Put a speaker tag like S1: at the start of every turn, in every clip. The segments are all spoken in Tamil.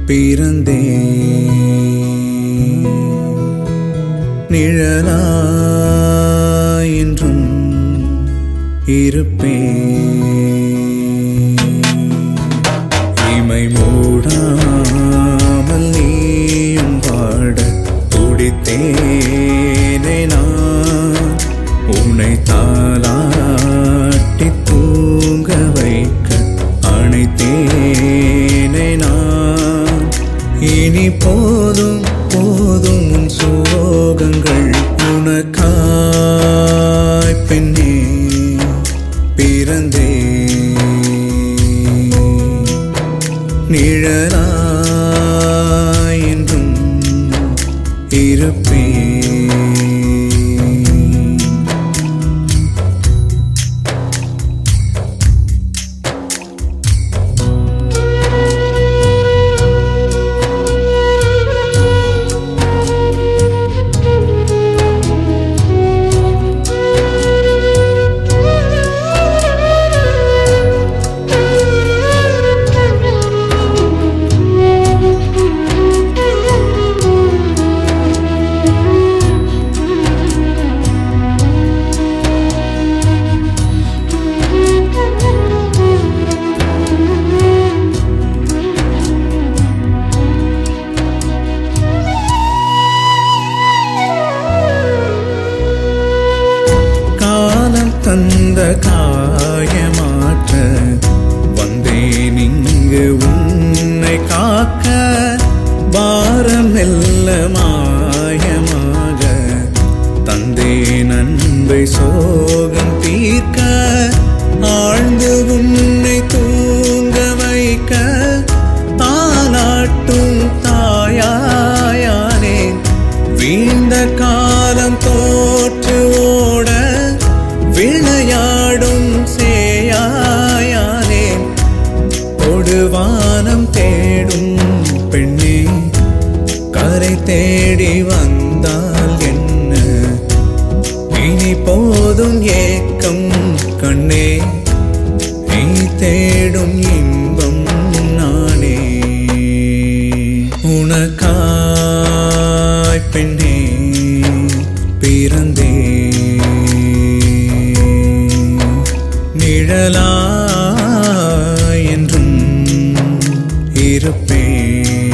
S1: பிறந்தே நிழலாயின்றும் இருப்பே இமை மூடாமல் நீயும் பாட துடித்தேனே நான் உன்னை தாலாட்டி தூங்க வைக்க அணைத்தேனே நான் இனி போதும் போதும் உன் சோகங்கள் உனக்காய் பெண்ணே பிறந்தே நிழலாய் என்றும் இருப்பேன் காலம் தந்த காயமாற்ற வந்தேன் இங்கு உன்னை காக்க பாரம் மெல்ல மாயமாக தந்தேன் அன்பை சோகம் தீர்க்க ஆழ்ந்து உன்னை தூங்க வைக்க தாலாட்டும் தாயாயானேன் வீழ்ந்த காலம் தோற்று ஓட விளையாடும் சேயாயானேன் கொடுவானம் தேடும் பெண்ணே கரை தேடி வந்தால் என்ன இனி போதும் ஏக்கம் கண்ணே நீ தேடும் இன்பம் நானே உனக்காய் பெண்ணே பிறந்தே நிழலாய் என்றும் இருப்பேன்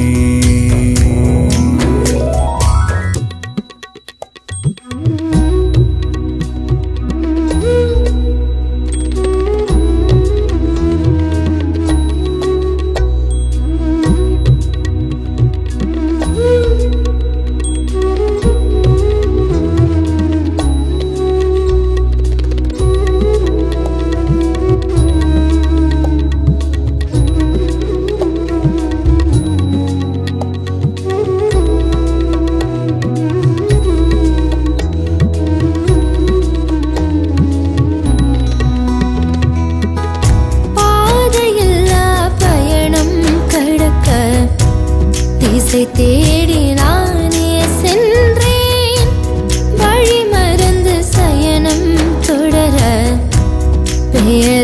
S2: பாதையில்லா பயணம் கடக்க திசை தேடி நானே சென்றேன் வழி மறந்து சயனம் தொடர பெயர்